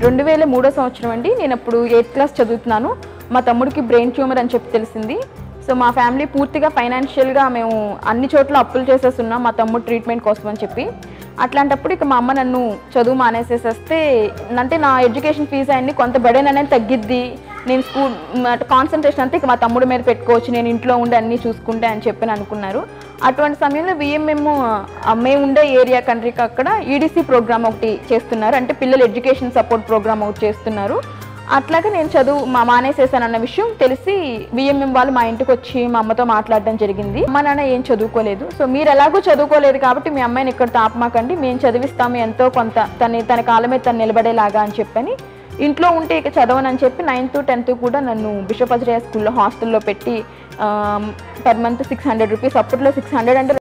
రెండు వేల మూడో సంవత్సరం అండి నేను అప్పుడు ఎయిత్ క్లాస్ చదువుతున్నాను మా తమ్ముడికి బ్రెయిన్ ట్యూమర్ అని చెప్పి తెలిసింది సో మా ఫ్యామిలీ పూర్తిగా ఫైనాన్షియల్గా మేము అన్ని చోట్ల అప్పులు చేసేస్తున్నాం మా తమ్ముడు ట్రీట్మెంట్ కోసం అని చెప్పి అట్లాంటప్పుడు ఇక మా అమ్మ నన్ను చదువు మానేసేసేస్తే అంటే నా ఎడ్యుకేషన్ ఫీజు అన్ని కొంత బడెన్ అనేది తగ్గిద్ది నేను స్కూల్ కాన్సన్ట్రేషన్ అంతా ఇక మా తమ్ముడి మీద పెట్టుకోవచ్చు నేను ఇంట్లో ఉండి అన్నీ చూసుకుంటే అని చెప్పి అనుకున్నారు అటువంటి సమయంలో విఎంఎం మేము ఉండే ఏరియా కంట్రీకి అక్కడ ఈడీసీ ప్రోగ్రామ్ ఒకటి చేస్తున్నారు అంటే పిల్లల ఎడ్యుకేషన్ సపోర్ట్ ప్రోగ్రామ్ ఒకటి చేస్తున్నారు అట్లాగే నేను చదువు మా మానేసేసానన్న విషయం తెలిసి విఎంఎం వాళ్ళు మా ఇంటికి వచ్చి మా అమ్మతో మాట్లాడడం జరిగింది మా నాన్న ఏం చదువుకోలేదు సో మీరు ఎలాగో చదువుకోలేదు కాబట్టి మీ అమ్మాయిని ఇక్కడ తాపమాకండి మేము చదివిస్తాము ఎంతో కొంత తన తన కాలం మీద తను నిలబడేలాగా అని చెప్పని ఇంట్లో ఉంటే ఇక చదవనని చెప్పి నైన్త్ టెన్త్ కూడా నన్ను బిషప్ అజరయ్య స్కూల్లో హాస్టల్లో పెట్టి per month six hundred rupees అప్పట్లో సిక్స్ హండ్రెడ్ అంటే